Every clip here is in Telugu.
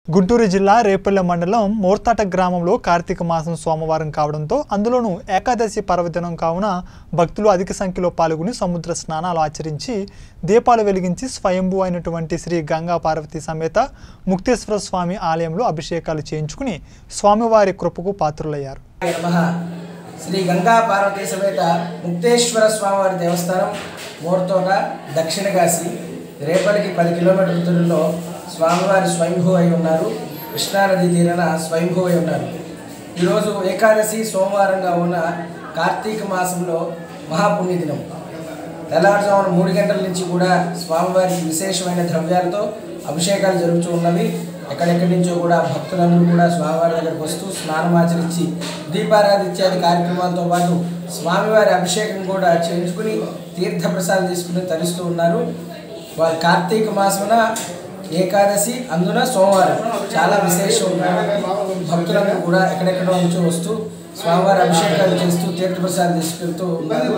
గుంటూరు జిల్లా రేపల్లె మండలం మోర్తాట గ్రామంలో కార్తీక మాసం సోమవారం కావడంతో అందులోనూ ఏకాదశి పర్వదినం కావున భక్తులు అధిక సంఖ్యలో పాల్గొని సముద్ర స్నానాలు ఆచరించి దీపాలు వెలిగించి స్వయంభూ అయినటువంటి శ్రీ గంగా పార్వతి సమేత ముక్తేశ్వర స్వామి ఆలయంలో అభిషేకాలు చేయించుకుని స్వామివారి కృపకు పాత్రులయ్యారు నమ శ్రీ గంగా పార్వతీ సమేత ముక్తేశ్వర స్వామివారి దేవస్థానం మోర్తోట దక్షిణ కాశీ రేపటికి పది కిలోమీటర్ల దూరంలో స్వామివారి స్వయంభూ అయి ఉన్నారు కృష్ణానది తీరాన స్వయంభూ అయి ఉన్నారు ఈరోజు ఏకాదశి సోమవారంగా ఉన్న కార్తీక మాసంలో మహాపుణ్యదినం తెల్లవారుజామున మూడు గంటల నుంచి కూడా స్వామివారికి విశేషమైన ద్రవ్యాలతో అభిషేకాలు జరుగుతూ ఉన్నవి ఎక్కడెక్కడి నుంచో కూడా భక్తులందరూ కూడా స్వామివారి దగ్గరకు వస్తూ స్నానం ఆచరించి దీపారాధన ఇత్యాది కార్యక్రమాలతో పాటు స్వామివారి అభిషేకం కూడా చేయించుకుని తీర్థ ప్రసాదం తీసుకుని తరిస్తూ ఉన్నారు వారి కార్తీక మాసమున ఏకాదశి అందున సోమవారం చాలా విశేషం భక్తులందరూ కూడా ఎక్కడెక్కడ నుంచో వస్తూ స్వామివారి అభిషేకాలు చేస్తూ తీర్థ ప్రసాదం తీసుకెళ్తూ ఉన్నారు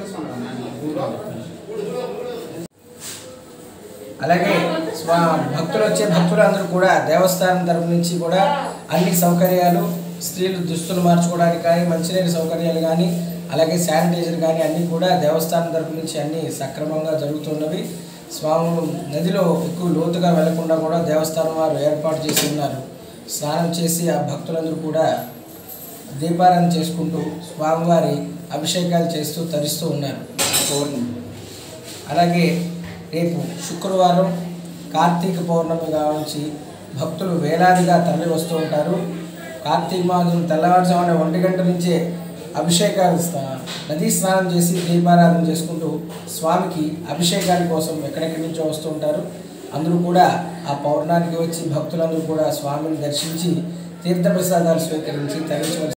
అలాగే స్వా భక్తులు వచ్చే భక్తులందరూ కూడా దేవస్థానం తరపు నుంచి కూడా అన్ని సౌకర్యాలు స్త్రీలు దుస్తులు మార్చుకోవడానికి కానీ మంచినీటి సౌకర్యాలు కానీ అలాగే శానిటైజర్ కానీ అన్నీ కూడా దేవస్థానం తరపు నుంచి అన్నీ సక్రమంగా జరుగుతున్నవి స్వామి నదిలో ఎక్కువ లోతుగా వెళ్లకుండా కూడా దేవస్థానం వారు ఏర్పాటు చేసి ఉన్నారు స్నానం చేసి ఆ భక్తులందరూ కూడా దీపారాధన చేసుకుంటూ స్వామివారి అభిషేకాలు చేస్తూ తరిస్తూ ఉన్నారు అలాగే రేపు శుక్రవారం కార్తీక పౌర్ణమి కావచ్చు భక్తులు వేలాదిగా తరలి వస్తూ ఉంటారు కార్తీక మాసం తెల్లవారుజామున ఒంటి గంట నుంచే అభిషేకాలు స్నా- నదీ స్నానం చేసి దీపారాధన చేసుకుంటూ స్వామికి అభిషేకాల కోసం ఎక్కడెక్కడి నుంచో వస్తూ ఉంటారు అందరూ కూడా ఆ పౌర్ణానికి వచ్చి భక్తులందరూ కూడా స్వామిని దర్శించి తీర్థప్రసాదాలు స్వీకరించి తరించవలసి